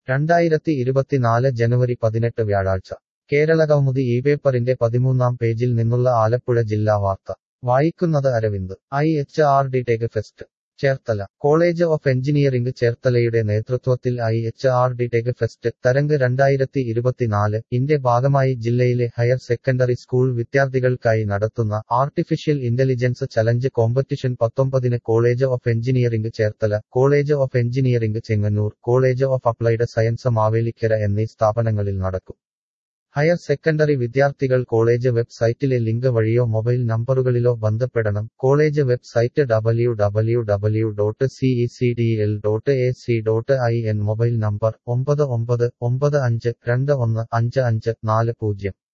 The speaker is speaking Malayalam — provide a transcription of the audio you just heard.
രണ്ടായിരത്തി ഇരുപത്തിനാല് ജനുവരി പതിനെട്ട് വ്യാഴാഴ്ച കേരള കൗമുദി ഈ പേപ്പറിന്റെ പതിമൂന്നാം പേജിൽ നിന്നുള്ള ആലപ്പുഴ ജില്ലാ വാർത്ത വായിക്കുന്നത് Aravind I H R D tech fest Cherthala college of engineering ചേർത്തലയുടെ നേതൃത്വത്തിൽ I H R D tech fest Tharang രണ്ടായിരത്തി ഇരുപത്തിനാല് ഇന്റെ ഭാഗമായി ജില്ലയിലെ ഹയർ സെക്കൻഡറി സ്കൂൾ വിദ്യാർത്ഥികൾക്കായി നടത്തുന്ന ആർട്ടിഫിഷ്യൽ ഇന്റലിജൻസ് ചലഞ്ച് കോമ്പറ്റിഷൻ പത്തൊമ്പതിന് college of engineering Cherthala college of engineering Chengannur college of applied science Mavelikkara എന്നീ സ്ഥാപനങ്ങളിൽ നടക്കും ഹയർ സെക്കൻഡറി വിദ്യാർത്ഥികൾ കോളേജ് വെബ്സൈറ്റിലെ ലിങ്ക് വഴിയോ മൊബൈൽ നമ്പറുകളിലോ ബന്ധപ്പെടണം college website W W W dot C E C D L dot A C dot I N mobile number ഒമ്പത് ഒമ്പത് ഒമ്പത് അഞ്ച് രണ്ട് ഒന്ന് അഞ്ച് അഞ്ച് നാല് പൂജ്യം